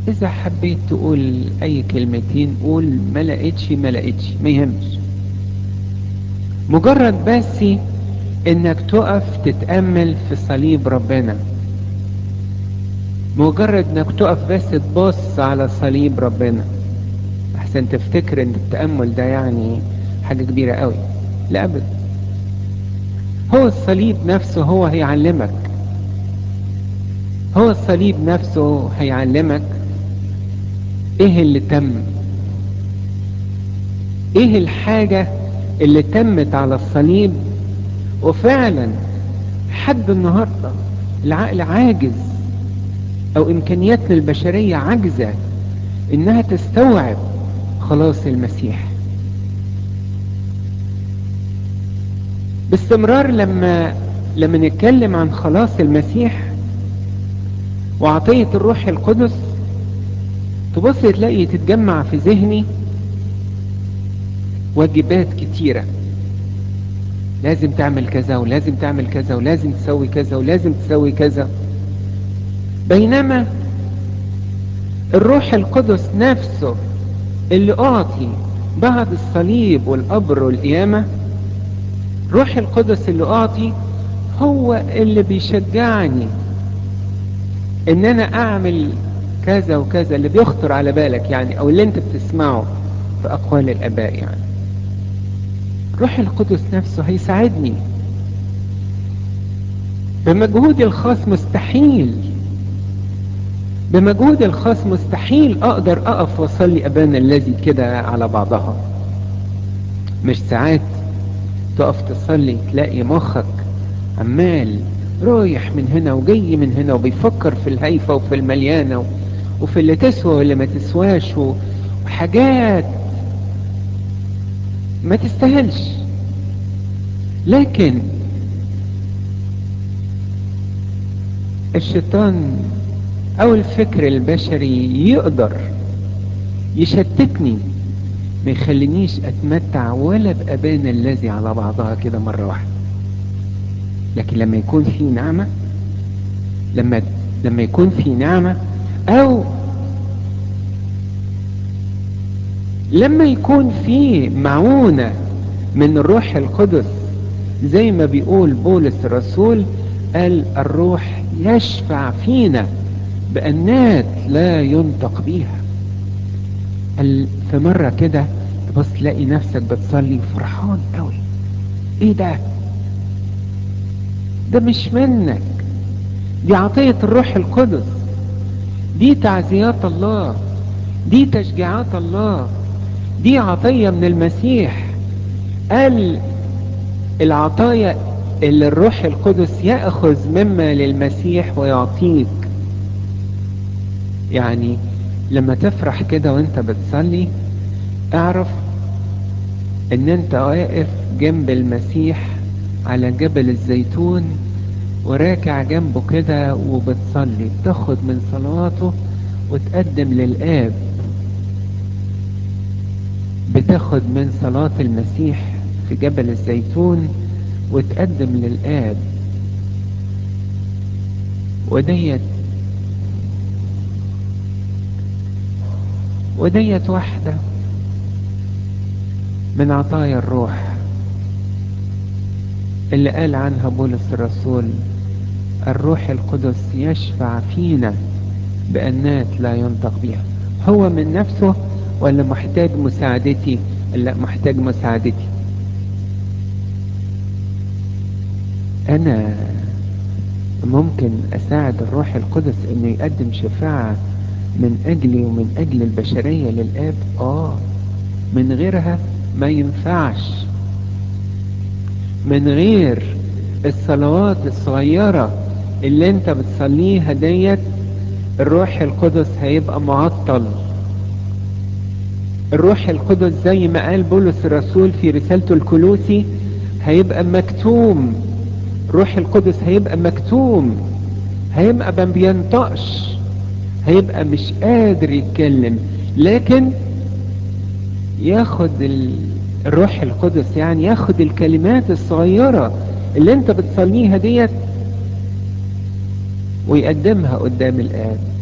اذا حبيت تقول اي كلمتين قول ما لقيتش ما لقيتش ما يهمش مجرد بس انك تقف تتأمل في صليب ربنا مجرد انك تقف بس تبص على صليب ربنا احسن تفتكر ان التأمل ده يعني حاجة كبيرة قوي لا ابدا هو الصليب نفسه هو هيعلمك هو الصليب نفسه هيعلمك ايه اللي تم ايه الحاجة اللي تمت على الصليب وفعلا حد النهاردة العقل عاجز او امكانياتنا البشرية عاجزة انها تستوعب خلاص المسيح باستمرار لما لما نتكلم عن خلاص المسيح وعطية الروح القدس تبص تلاقي تتجمع في ذهني واجبات كتيرة لازم تعمل كذا ولازم تعمل كذا ولازم تسوي كذا ولازم تسوي كذا بينما الروح القدس نفسه اللي أعطي بعد الصليب والقبر والقيامة روح القدس اللي أعطي هو اللي بيشجعني ان انا اعمل كذا وكذا اللي بيخطر على بالك يعني او اللي انت بتسمعه في اقوال الاباء يعني روح القدس نفسه هيساعدني بمجهودي الخاص مستحيل بمجهودي الخاص مستحيل اقدر اقف واصلي ابانا الذي كده على بعضها مش ساعات تقف تصلي تلاقي مخك عمال رايح من هنا وجاي من هنا وبيفكر في الهيفة وفي المليانة وفي اللي تسوى واللي ما تسواش وحاجات ما تستاهلش لكن الشيطان او الفكر البشري يقدر يشتتني ما يخلينيش اتمتع ولا بابانا الذي على بعضها كده مرة واحدة لكن لما يكون في نعمة لما لما يكون في نعمة او لما يكون في معونة من الروح القدس زي ما بيقول بولس الرسول قال الروح يشفع فينا بأنات لا ينطق بيها قال في مرة كده تبص تلاقي نفسك بتصلي فرحان قوي ايه ده ده مش منك دي عطية الروح القدس دي تعزيات الله دي تشجيعات الله دي عطية من المسيح قال العطايا اللي الروح القدس يأخذ مما للمسيح ويعطيك يعني لما تفرح كده وانت بتصلي اعرف ان انت واقف جنب المسيح على جبل الزيتون وراكع جنبه كده وبتصلي بتاخد من صلواته وتقدم للآب بتاخد من صلاة المسيح في جبل الزيتون وتقدم للآب وديت وديت واحدة من عطايا الروح اللي قال عنها بولس الرسول الروح القدس يشفع فينا بأنات لا ينطق بها هو من نفسه ولا محتاج مساعدتي لا محتاج مساعدتي انا ممكن اساعد الروح القدس انه يقدم شفاعة من اجلي ومن اجل البشرية للاب اه من غيرها ما ينفعش من غير الصلوات الصغيرة اللي انت بتصليها ديت الروح القدس هيبقى معطل الروح القدس زي ما قال بولس الرسول في رسالته الكلوسي هيبقى مكتوم روح القدس هيبقى مكتوم هيبقى ما بينطقش هيبقى مش قادر يتكلم لكن ياخد الروح القدس يعني ياخد الكلمات الصغيرة اللي انت بتصليها ديت ويقدمها قدام الآب